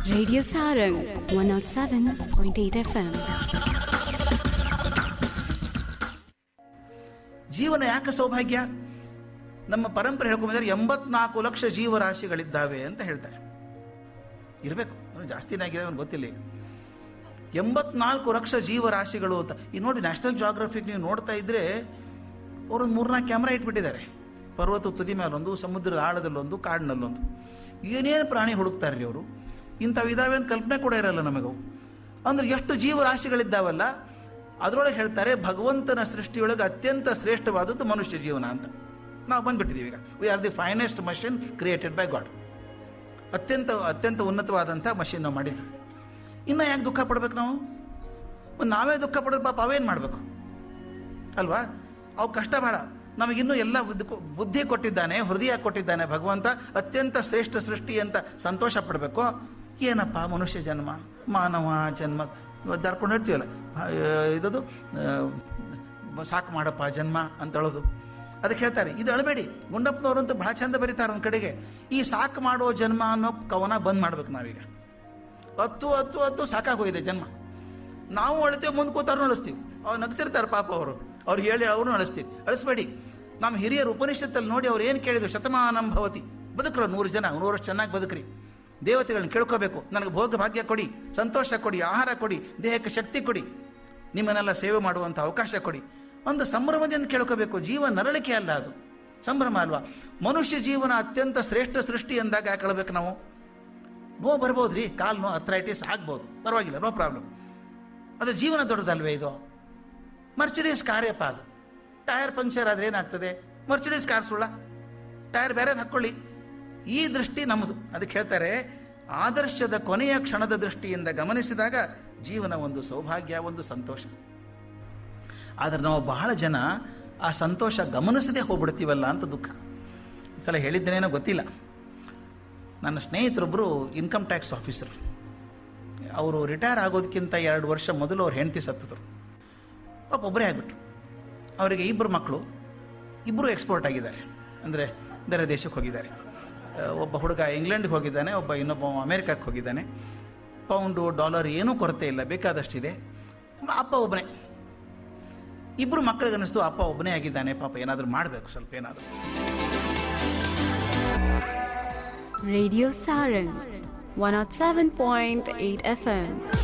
Radio Sarang 107.8 FM. ಜೀವನ ಯಾಕೆ ಸೌಭಾಗ್ಯ ನಮ್ಮ ಪರಂಪರೆ ಹೇಳ್ಕೊಂಬಂದ್ರೆ ಎಂಬತ್ನಾಲ್ಕು ಲಕ್ಷ ಜೀವರಾಶಿಗಳಿದ್ದಾವೆ ಅಂತ ಹೇಳ್ತಾರೆ ಇರಬೇಕು ಜಾಸ್ತಿನೇ ಆಗಿದೆ ಅವ್ನು ಗೊತ್ತಿಲ್ಲ ಈಗ ಎಂಬತ್ನಾಲ್ಕು ಲಕ್ಷ ಜೀವರಾಶಿಗಳು ಅಂತ ಈ ನೋಡಿ ನ್ಯಾಷನಲ್ ಜಾಗ್ರಫಿಕ್ ನೀವು ನೋಡ್ತಾ ಇದ್ರೆ ಅವರೊಂದು ಮೂರ್ನಾಲ್ಕು ಕ್ಯಾಮ್ರಾ ಇಟ್ಬಿಟ್ಟಿದ್ದಾರೆ ಪರ್ವತ ತುದಿ ಮೇಲೊಂದು ಸಮುದ್ರದ ಆಳದಲ್ಲೊಂದು ಕಾಡಿನಲ್ಲೊಂದು ಏನೇನು ಪ್ರಾಣಿ ಹುಡುಕ್ತಾರೆ ರೀ ಅವರು ಇಂಥವು ಇದಾವೆ ಅಂತ ಕಲ್ಪನೆ ಕೂಡ ಇರಲ್ಲ ನಮಗವು ಅಂದ್ರೆ ಎಷ್ಟು ಜೀವರಾಶಿಗಳಿದ್ದಾವಲ್ಲ ಅದರೊಳಗೆ ಹೇಳ್ತಾರೆ ಭಗವಂತನ ಸೃಷ್ಟಿಯೊಳಗೆ ಅತ್ಯಂತ ಶ್ರೇಷ್ಠವಾದದ್ದು ಮನುಷ್ಯ ಜೀವನ ಅಂತ ನಾವು ಬಂದ್ಬಿಟ್ಟಿದ್ದೀವಿ ಈಗ we are the finest machine created by God ಅತ್ಯಂತ ಅತ್ಯಂತ ಉನ್ನತವಾದಂಥ ಮಷಿನ್ ನಾವು ಮಾಡಿದ್ದು ಇನ್ನು ಯಾಕೆ ದುಃಖ ಪಡ್ಬೇಕು ನಾವು ಒಂದು ನಾವೇ ದುಃಖ ಪಡೋದು ಪಾಪ ಅವೇನು ಮಾಡಬೇಕು ಅಲ್ವಾ ಅವು ಕಷ್ಟ ಬೇಡ ನಮಗಿನ್ನೂ ಎಲ್ಲ ಬುದ್ಧಿ- ಬುದ್ಧಿ ಕೊಟ್ಟಿದ್ದಾನೆ ಹೃದಯ ಕೊಟ್ಟಿದ್ದಾನೆ ಭಗವಂತ ಅತ್ಯಂತ ಶ್ರೇಷ್ಠ ಸೃಷ್ಟಿ ಅಂತ ಸಂತೋಷ ಪಡಬೇಕು ಏನಪ್ಪ ಮನುಷ್ಯ ಜನ್ಮ ಮಾನವ ಜನ್ಮ ಇವತ್ತು ದಾರ್ಕೊಂಡು ಹೇಳ್ತೀವಲ್ಲ ಆ, ಇದದು ಆ, ಸಾಕು ಮಾಡಪ್ಪ ಜನ್ಮ ಅಂತ ಹೇಳೋದು ಅದಕ್ಕೆ ಹೇಳ್ತಾರೆ ಇದು ಅಳಬೇಡಿ ಗುಂಡಪ್ಪನವರಂತೂ ಬಹಳ ಚಂದ ಬರೀತಾರೆ ಒಂದು ಕಡೆಗೆ ಈ ಸಾಕು ಮಾಡೋ ಜನ್ಮ ಅನ್ನೋ ಕವನ ಬಂದ್ ಮಾಡ್ಬೇಕು ನಾವೀಗ ಹತ್ತು ಹತ್ತು ಹತ್ತು ಸಾಕಾಗೋಗಿದೆ ಜನ್ಮ ನಾವು ಅಳ್ತೇವೆ ಮುಂದೆ ಕೂತಾರು ಅಳಿಸ್ತೀವಿ ಅವ್ರು ನಗ್ತಿರ್ತಾರೆ ಪಾಪ ಅವರು ಅವ್ರಿಗೆ ಹೇಳಿ ಅವರು ಅಳಿಸ್ತೀವಿ ಅಳಿಸ್ಬೇಡಿ ನಮ್ಮ ಹಿರಿಯರು ಉಪನಿಷತ್ತಲ್ಲಿ ನೋಡಿ ಅವ್ರು ಏನು ಕೇಳಿದ್ರು ಶತಮಾನಂ ಭವತಿ ಬದುಕ್ರು ನೂರು ಜನ ನೂರು ವರ್ಷ ಚೆನ್ನಾಗಿ ಬದುಕ್ರಿ ದೇವತೆಗಳನ್ನ ಕೇಳ್ಕೋಬೇಕು ನನಗೆ ಭೋಗ ಭಾಗ್ಯ ಕೊಡಿ ಸಂತೋಷ ಕೊಡಿ ಆಹಾರ ಕೊಡಿ ದೇಹಕ್ಕೆ ಶಕ್ತಿ ಕೊಡಿ ನಿಮ್ಮನ್ನೆಲ್ಲ ಸೇವೆ ಮಾಡುವಂಥ ಅವಕಾಶ ಕೊಡಿ ಒಂದು ಸಂಭ್ರಮದಿಂದ ಕೇಳ್ಕೋಬೇಕು ಜೀವ ನರಳಿಕೆ ಅಲ್ಲ ಅದು ಸಂಭ್ರಮ ಅಲ್ವಾ ಮನುಷ್ಯ ಜೀವನ ಅತ್ಯಂತ ಶ್ರೇಷ್ಠ ಸೃಷ್ಟಿ ಎಂದಾಗ ಯಾಕೆ ಹೇಳ್ಬೇಕು ನಾವು ನೋ ಬರ್ಬೋದು ರೀ ಕಾಲು ನೋ ಅರ್ಥ್ರೈಟಿಸ್ ಆಗ್ಬೋದು ಪರವಾಗಿಲ್ಲ ನೋ ಪ್ರಾಬ್ಲಮ್ ಅದು ಜೀವನ ದೊಡ್ಡದಲ್ವೇ ಇದು ಮರ್ಸಿಡೀಸ್ ಕಾರ್ಯಪ್ಪ ಅದು ಟೈರ್ ಪಂಕ್ಚರ್ ಆದರೆ ಏನಾಗ್ತದೆ ಮರ್ಸಿಡೀಸ್ ಕಾರ್ ಸುಳ್ಳ ಟೈರ್ ಬೇರೆದು ಹಾಕ್ಕೊಳ್ಳಿ ಈ ದೃಷ್ಟಿ ನಮ್ಮದು ಅದಕ್ಕೆ ಹೇಳ್ತಾರೆ ಆದರ್ಶದ ಕೊನೆಯ ಕ್ಷಣದ ದೃಷ್ಟಿಯಿಂದ ಗಮನಿಸಿದಾಗ ಜೀವನ ಒಂದು ಸೌಭಾಗ್ಯ ಒಂದು ಸಂತೋಷ ಆದರೆ ನಾವು ಬಹಳ ಜನ ಆ ಸಂತೋಷ ಗಮನಿಸದೇ ಹೋಗ್ಬಿಡ್ತೀವಲ್ಲ ಅಂತ ದುಃಖ ಈ ಸಲ ಹೇಳಿದ್ದೇನೇನೋ ಗೊತ್ತಿಲ್ಲ ನನ್ನ ಸ್ನೇಹಿತರೊಬ್ಬರು ಇನ್ಕಮ್ ಟ್ಯಾಕ್ಸ್ ಆಫೀಸರ್ ಅವರು ರಿಟೈರ್ ಆಗೋದಕ್ಕಿಂತ ಎರಡು ವರ್ಷ ಮೊದಲು ಅವ್ರು ಹೆಂಡತಿ ಸತ್ತಿದ್ರು ಪಾಪ ಒಬ್ಬರೇ ಆಗಿಬಿಟ್ರು ಅವರಿಗೆ ಇಬ್ಬರು ಮಕ್ಕಳು ಇಬ್ಬರು ಎಕ್ಸ್ಪೋರ್ಟ್ ಆಗಿದ್ದಾರೆ ಅಂದರೆ ಬೇರೆ ದೇಶಕ್ಕೆ ಹೋಗಿದ್ದಾರೆ ಆ, ಒಬ್ಬ ಹುಡುಗ ಇಂಗ್ಲೆಂಡ್ಗೆ ಹೋಗಿದ್ದಾನೆ ಒಬ್ಬ ಇನ್ನೊಬ್ಬ ಅಮೇರಿಕಕ್ಕೆ ಹೋಗಿದ್ದಾನೆ ಪೌಂಡು ಡಾಲರ್ ಏನೂ ಕೊರತೆ ಇಲ್ಲ ಬೇಕಾದಷ್ಟಿದೆ ಅಪ್ಪ ಒಬ್ಬನೇ ಇಬ್ಬರು ಮಕ್ಕಳಿಗೆ ಅನ್ನಿಸ್ತು ಅಪ್ಪ ಒಬ್ಬನೇ ಆಗಿದ್ದಾನೆ ಪಾಪ ಏನಾದರೂ ಮಾಡಬೇಕು ಸ್ವಲ್ಪ ಏನಾದರೂ Radio Sarang 107.8 FM.